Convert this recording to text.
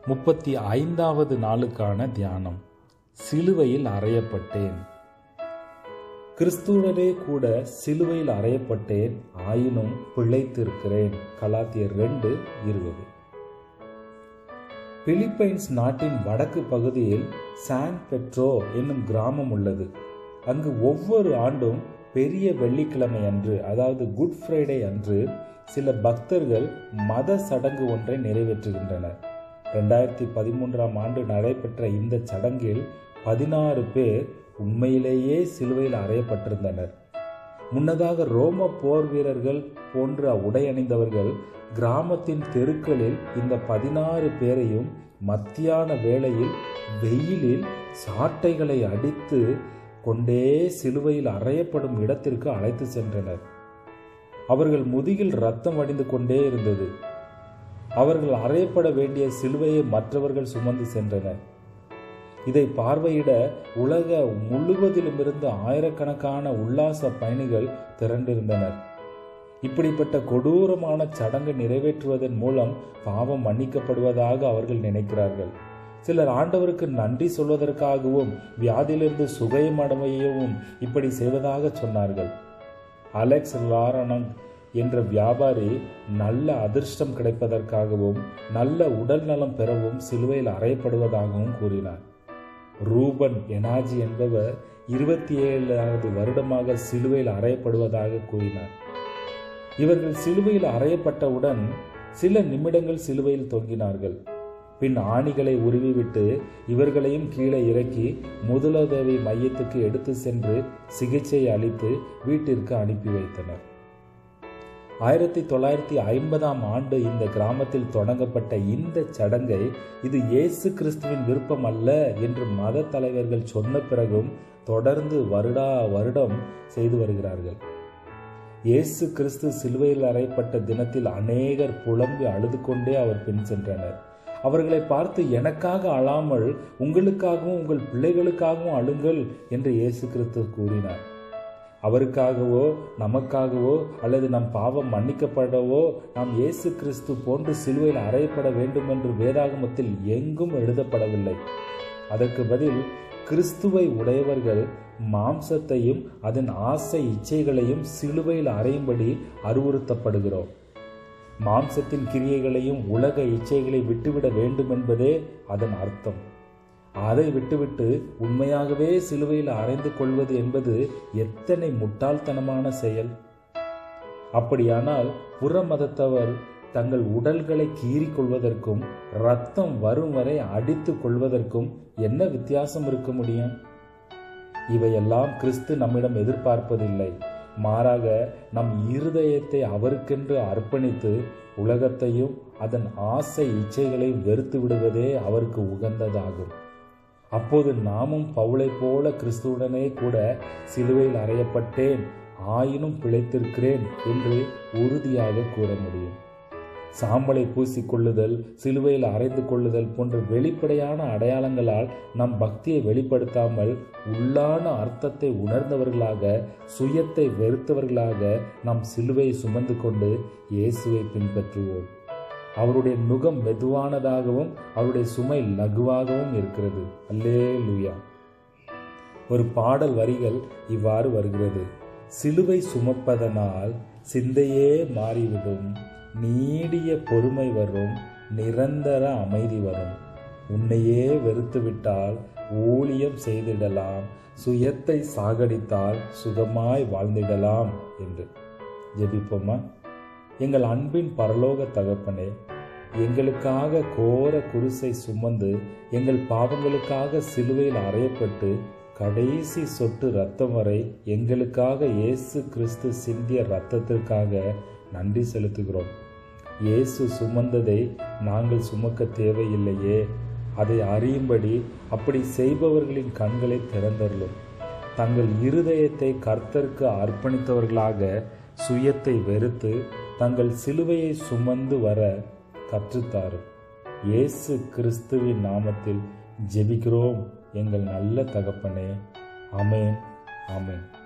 முப்பத்தி ஐந்தாவது நாளுக்கான தியானம் சிலுவையில் அறையப்பட்டேன் கிறிஸ்துவனே கூட சிலுவையில் அறையப்பட்டேன் ஆயினும் பிழைத்திருக்கிறேன் கலாத்தியர் ரெண்டு இருபது பிலிப்பைன்ஸ் நாட்டின் வடக்கு பகுதியில் சான் பெட்ரோ என்னும் கிராமம் உள்ளது அங்கு ஒவ்வொரு ஆண்டும் பெரிய வெள்ளிக்கிழமை அன்று அதாவது குட் ஃப்ரைடே அன்று சில பக்தர்கள் மத சடங்கு ஒன்றை நிறைவேற்றுகின்றனர் ரெண்டாயிரத்தி பதிமூன்றாம் ஆண்டு நடைபெற்ற இந்த சடங்கில் பதினாறு பேர் உண்மையிலேயே சிலுவையில் அறையப்பட்டிருந்தனர் முன்னதாக ரோம போர் வீரர்கள் போன்ற உடை அணிந்தவர்கள் கிராமத்தின் தெருக்களில் இந்த பதினாறு பேரையும் மத்தியான வேளையில் வெயிலில் சாட்டைகளை அடித்து கொண்டே சிலுவையில் அறையப்படும் இடத்திற்கு அழைத்து சென்றனர் அவர்கள் முதுகில் ரத்தம் வடிந்து கொண்டே இருந்தது அவர்கள் அறையப்பட வேண்டிய சிலுவையை மற்றவர்கள் சுமந்து சென்றனர் இதை பார்வையிட உலக முழுவதிலும் இருந்து ஆயிரக்கணக்கான உல்லாச பயணிகள் திரண்டிருந்தனர் இப்படிப்பட்ட கொடூரமான சடங்கு நிறைவேற்றுவதன் மூலம் பாவம் மன்னிக்கப்படுவதாக அவர்கள் நினைக்கிறார்கள் சிலர் ஆண்டவருக்கு நன்றி சொல்வதற்காகவும் வியாதியிலிருந்து சுகயமடையவும் இப்படி செய்வதாக சொன்னார்கள் அலெக்ஸ் லாரணங் என்ற வியாபாரி நல்ல அதிர்ஷ்டம் கிடைப்பதற்காகவும் நல்ல உடல் நலம் பெறவும் சிலுவையில் அறையப்படுவதாகவும் கூறினார் ரூபன் எனாஜி என்பவர் இருபத்தி ஏழாவது வருடமாக சிலுவையில் அறையப்படுவதாக கூறினார் இவர்கள் சிலுவையில் அறையப்பட்டவுடன் சில நிமிடங்கள் சிலுவையில் தொங்கினார்கள் பின் ஆணிகளை உருவிவிட்டு இவர்களையும் கீழே இறக்கி முதலுதவி மையத்துக்கு எடுத்து சென்று சிகிச்சை அளித்து வீட்டிற்கு அனுப்பி வைத்தனர் ஆயிரத்தி தொள்ளாயிரத்தி ஐம்பதாம் ஆண்டு இந்த கிராமத்தில் தொடங்கப்பட்ட இந்த சடங்கை இது இயேசு கிறிஸ்துவின் விருப்பம் அல்ல என்று மத தலைவர்கள் சொன்ன பிறகும் தொடர்ந்து வருடா வருடம் செய்து வருகிறார்கள் இயேசு கிறிஸ்து சிலுவையில் அறையப்பட்ட தினத்தில் அநேகர் புலம்பி அழுது கொண்டே அவர் பின் சென்றனர் அவர்களை பார்த்து எனக்காக அழாமல் உங்களுக்காகவும் உங்கள் பிள்ளைகளுக்காகவும் அழுங்கள் என்று இயேசு கிறிஸ்து கூறினார் அவருக்காகவோ நமக்காகவோ அல்லது நம் பாவம் மன்னிக்கப்படவோ நாம் இயேசு கிறிஸ்து போன்று சிலுவையில் அறையப்பட வேண்டும் என்று வேதாகமத்தில் எங்கும் எழுதப்படவில்லை அதற்கு பதில் கிறிஸ்துவை உடையவர்கள் மாம்சத்தையும் அதன் ஆசை இச்சைகளையும் சிலுவையில் அறையும்படி அறிவுறுத்தப்படுகிறோம் மாம்சத்தின் கிரியைகளையும் உலக இச்சைகளை விட்டுவிட வேண்டும் என்பதே அதன் அர்த்தம் அதை விட்டுவிட்டு உண்மையாகவே சிலுவையில் அறைந்து கொள்வது என்பது எத்தனை முட்டாள்தனமான செயல் அப்படியானால் புற மதத்தவர் தங்கள் உடல்களை கீறிக் கொள்வதற்கும் ரத்தம் வரும் வரை அடித்து கொள்வதற்கும் என்ன வித்தியாசம் இருக்க முடியும் இவையெல்லாம் கிறிஸ்து நம்மிடம் எதிர்பார்ப்பதில்லை மாறாக நம் இருதயத்தை அவருக்கென்று அர்ப்பணித்து உலகத்தையும் அதன் ஆசை இச்சைகளை வெறுத்து விடுவதே அவருக்கு உகந்ததாகும் அப்போது நாமும் பவுளை போல கிறிஸ்துவுடனே கூட சிலுவையில் அறையப்பட்டேன் ஆயினும் பிழைத்திருக்கிறேன் என்று உறுதியாக கூற முடியும் சாம்பலை பூசிக்கொள்ளுதல் சிலுவையில் அரைந்து கொள்ளுதல் போன்ற வெளிப்படையான அடையாளங்களால் நம் பக்தியை வெளிப்படுத்தாமல் உள்ளான அர்த்தத்தை உணர்ந்தவர்களாக சுயத்தை வெறுத்தவர்களாக நம் சிலுவையை சுமந்து கொண்டு இயேசுவை பின்பற்றுவோம் அவருடைய நுகம் மெதுவானதாகவும் அவருடைய சுமை லகுவாகவும் இருக்கிறது அல்லே லூயா ஒரு பாடல் வரிகள் இவ்வாறு வருகிறது சிலுவை சுமப்பதனால் சிந்தையே மாறிவிடும் நீடிய பொறுமை வரும் நிரந்தர அமைதி வரும் உன்னையே வெறுத்துவிட்டால் ஊழியம் செய்திடலாம் சுயத்தை சாகடித்தால் சுகமாய் வாழ்ந்திடலாம் என்று ஜெபிப்போமா எங்கள் அன்பின் பரலோக தகப்பனே எங்களுக்காக கோர குருசை சுமந்து எங்கள் பாவங்களுக்காக சிலுவையில் அறையப்பட்டு கடைசி சொட்டு ரத்தம் வரை எங்களுக்காக இயேசு கிறிஸ்து சிந்திய ரத்தத்திற்காக நன்றி செலுத்துகிறோம் இயேசு சுமந்ததை நாங்கள் சுமக்க தேவையில்லையே அதை அறியும்படி அப்படி செய்பவர்களின் கண்களை திறந்தருளும் தங்கள் இருதயத்தை கர்த்தருக்கு அர்ப்பணித்தவர்களாக சுயத்தை வெறுத்து தங்கள் சிலுவையை சுமந்து வர கற்றுத்தாரும் இயேசு கிறிஸ்துவின் நாமத்தில் ஜெபிக்கிறோம் எங்கள் நல்ல தகப்பனே ஆமென் ஆமென்